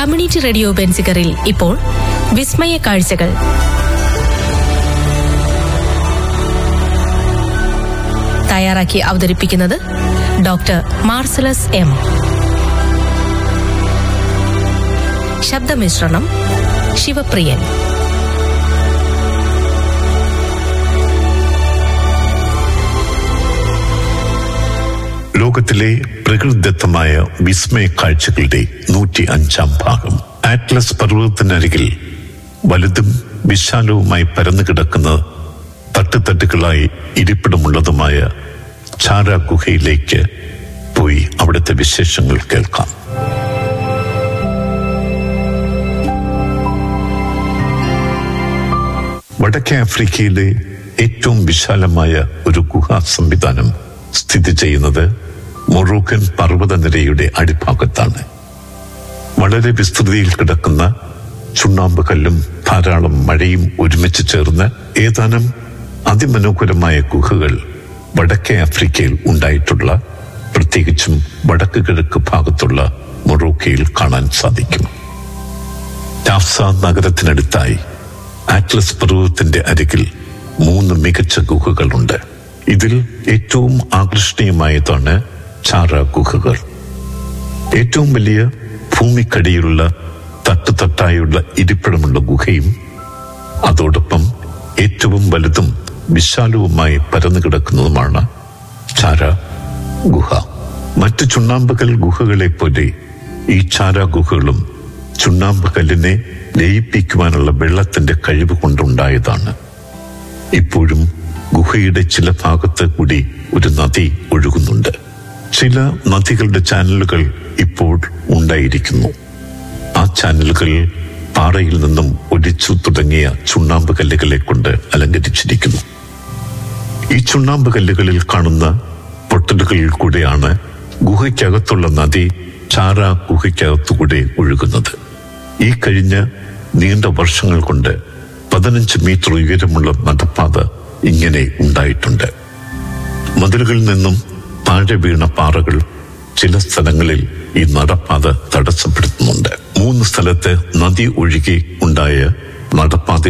community radio ബെൻസിക്കറിൽ ഇപ്പോൾ വിസ്മയ കാഴ്ചകൾ തയ്യാറാക്കി അവതരിപ്പിക്കുന്നത് ഡോക്ടർ മാർസലസ് എം ശബ്ദമിശ്രണം ശിവപ്രിയൻ ലോകത്തിലെ പ്രകൃതിദത്തമായ വിസ്മയ കാഴ്ചകളുടെ നൂറ്റി അഞ്ചാം ഭാഗം ആറ്റ്ലസ് പർവ്വതത്തിനരികിൽ വലുതും വിശാലവുമായി പരന്നു കിടക്കുന്ന തട്ടുതട്ടുകളായി ഇരിപ്പിടമുള്ളതുമായ ചാര ഗുഹയിലേക്ക് പോയി അവിടുത്തെ വിശേഷങ്ങൾ കേൾക്കാം വടക്കേ ആഫ്രിക്കയിലെ ഏറ്റവും വിശാലമായ ഒരു ഗുഹാ സംവിധാനം സ്ഥിതി ചെയ്യുന്നത് മൊറോക്കൻ പർവ്വതനിരയുടെ അടിഭാഗത്താണ് വളരെ വിസ്തൃതിയിൽ കിടക്കുന്ന ചുണ്ണാമ്പ് കല്ലും ധാരാളം മഴയും ഒരുമിച്ച് ചേർന്ന് ഏതാനും അതിമനോഹരമായ ഗുഹകൾ വടക്കേ ആഫ്രിക്കയിൽ ഉണ്ടായിട്ടുള്ള പ്രത്യേകിച്ചും വടക്ക് കിഴക്ക് ഭാഗത്തുള്ള മൊറോക്കയിൽ കാണാൻ സാധിക്കും ടാഫ്സ നഗരത്തിനടുത്തായി ആറ്റ്ലസ് പർവ്വതത്തിന്റെ അരികിൽ മൂന്ന് മികച്ച ഗുഹകളുണ്ട് ഇതിൽ ഏറ്റവും ആകർഷണീയമായതാണ് ചാറ ഗുഹകൾ ഏറ്റവും വലിയ ഭൂമിക്കടിയിലുള്ള തട്ടുതട്ടായുള്ള ഇരിപ്പിടമുള്ള ഗുഹയും അതോടൊപ്പം ഏറ്റവും വലുതും വിശാലവുമായി പരന്നു കിടക്കുന്നതുമാണ് ചാര ഗുഹ മറ്റു ചുണ്ണാമ്പുകൽ ഗുഹകളെ പോലെ ഈ ചാര ഗുഹകളും ചുണ്ണാമ്പ് കല്ലിനെ ലയിപ്പിക്കുവാനുള്ള വെള്ളത്തിന്റെ കഴിവ് കൊണ്ടുണ്ടായതാണ് ഇപ്പോഴും ഗുഹയുടെ ചില ഭാഗത്ത് കൂടി ഒരു നദി ഒഴുകുന്നുണ്ട് ചില നദികളുടെ ചാനലുകൾ ഇപ്പോൾ ഉണ്ടായിരിക്കുന്നു ആ ചാനലുകൾ പാറയിൽ നിന്നും ഒലിച്ചു തുടങ്ങിയ ചുണ്ണാമ്പ് കല്ലുകളെ കൊണ്ട് അലങ്കരിച്ചിരിക്കുന്നു ഈ ചുണ്ണാമ്പ് കല്ലുകളിൽ കാണുന്ന പൊട്ടലുകളിൽ കൂടെയാണ് ഗുഹയ്ക്കകത്തുള്ള നദി ചാര ഗുഹയ്ക്കകത്തുകൂടെ ഒഴുകുന്നത് ഈ കഴിഞ്ഞ നീണ്ട വർഷങ്ങൾ കൊണ്ട് പതിനഞ്ച് മീറ്റർ ഉയരമുള്ള നടപ്പാത ഇങ്ങനെ ഉണ്ടായിട്ടുണ്ട് മതിലുകളിൽ നിന്നും താഴെ വീണ പാറകൾ ചില സ്ഥലങ്ങളിൽ ഈ നടപ്പാത തടസ്സപ്പെടുത്തുന്നുണ്ട് മൂന്ന് സ്ഥലത്ത് നദി ഒഴുകി ഉണ്ടായ നടപ്പാത